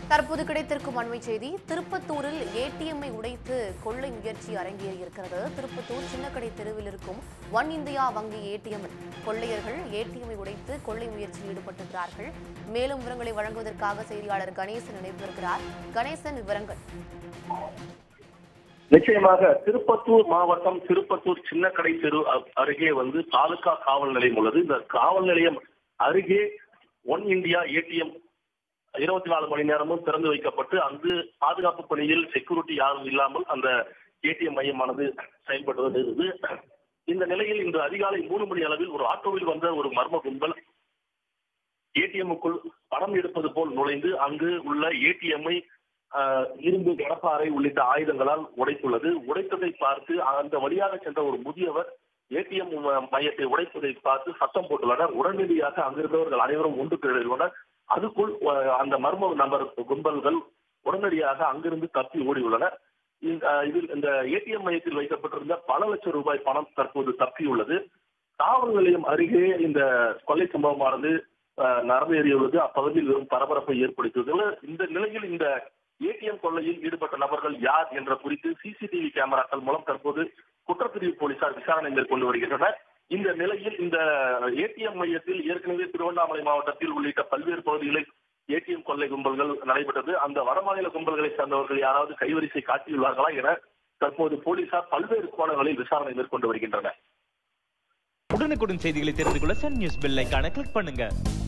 தற்போது கிடைத்திருக்கும் அண்மை செய்தி திருப்பத்தூரில் ஏடிஎம்ஐ உடைத்து கொள்ளை முயற்சி அரங்கேறியிருக்கிறது திருப்பத்தூர் சின்னக்கடை தெருவில் இருக்கும் ஒன் இந்தியா வங்கி ஏடிஎம் கொள்ளையர்கள் ஏடிஎம்ஐ உடைத்து கொள்ளை முயற்சியில் ஈடுபட்டிருக்கிறார்கள் மேலும் விவரங்களை வழங்குவதற்காக செய்தியாளர் கணேசன் இணைந்திருக்கிறார் கணேசன் விவரங்கள் நிச்சயமாக திருப்பத்தூர் மாவட்டம் திருப்பத்தூர் சின்னக்கடை தெரு அ- அருகே வந்து தாலுகா காவல் நிலையம் உள்ளது இந்த காவல் நிலையம் அருகே ஒன் இந்தியா ஏடிஎம் இருபத்தி நாலு மணி நேரமும் திறந்து வைக்கப்பட்டு அங்கு பாதுகாப்பு பணியில் செக்யூரிட்டி யாரும் இல்லாமல் அந்த ஏடிஎம் மையமானது செயல்பட்டு வருகிறது இந்த நிலையில் இன்று அதிகாலை மூணு மணி அளவில் ஒரு ஆட்டோவில் வந்த ஒரு மர்ம கும்பல் ஏடிஎம்முக்குள் பணம் எடுப்பது போல் நுழைந்து அங்கு உள்ள ஏடிஎம்ஐ இரும்பு கடப்பாறை உள்ளிட்ட ஆயுதங்களால் உடைத்துள்ளது உடைத்ததை பார்த்து அந்த வழியாக சென்ற ஒரு முதியவர் ஏடிஎம் மையத்தை உடைப்பதை பார்த்து சத்தம் போட்டுள்ளனர் உடனடியாக அங்கிருந்தவர்கள் அனைவரும் ஒன்று திரண்டுள்ளனர் அதுக்குள் அஹ், அந்த மர்ம நபர் கும்பல்கள் உடனடியாக அங்கிருந்து தப்பி ஓடியுள்ளனர் இந்த, அஹ், இதில் இந்த ஏடிஎம் மையத்தில் வைக்கப்பட்டிருந்த பல லட்சம் ரூபாய் பணம் தற்போது தப்பியுள்ளது காவல் நிலையம் அருகே இந்த கொள்ளை சம்பவமானது அஹ், நடந்தேறியுள்ளது அப்பகுதியில் வெறும் பரபரப்பை ஏற்படுத்தியுள்ளது இந்த நிலையில் இந்த ஏடிஎம் கொள்ளையில் ஈடுபட்ட நபர்கள் யார் என்ற குறித்து சிசிடிவி கேமராக்கள் மூலம் தற்போது குற்றப்பிரிவு போலீசார் விசாரணை மேற்கொண்டு வருகின்றனர் இந்த நிலையில் இந்த ஏடிஎம் மையத்தில் ஏற்கனவே திருவண்ணாமலை மாவட்டத்தில் உள்ளிட்ட பல்வேறு பகுதிகளில் ஏடிஎம் கொள்ளை கும்பல்கள் நடைபெற்றது அந்த வடமாநில கும்பல்களை சேர்ந்தவர்கள் யாராவது கைவரிசை காட்டியுள்ளார்களா என தற்போது போலீசார் பல்வேறு கோணங்களில் விசாரணை மேற்கொண்டு வருகின்றனர் உடனுக்குடன் செய்திகளை தெரிந்து கொள்ள சன் நியூஸ் பெல் ஐகானை கிளிக் பண்ணுங்க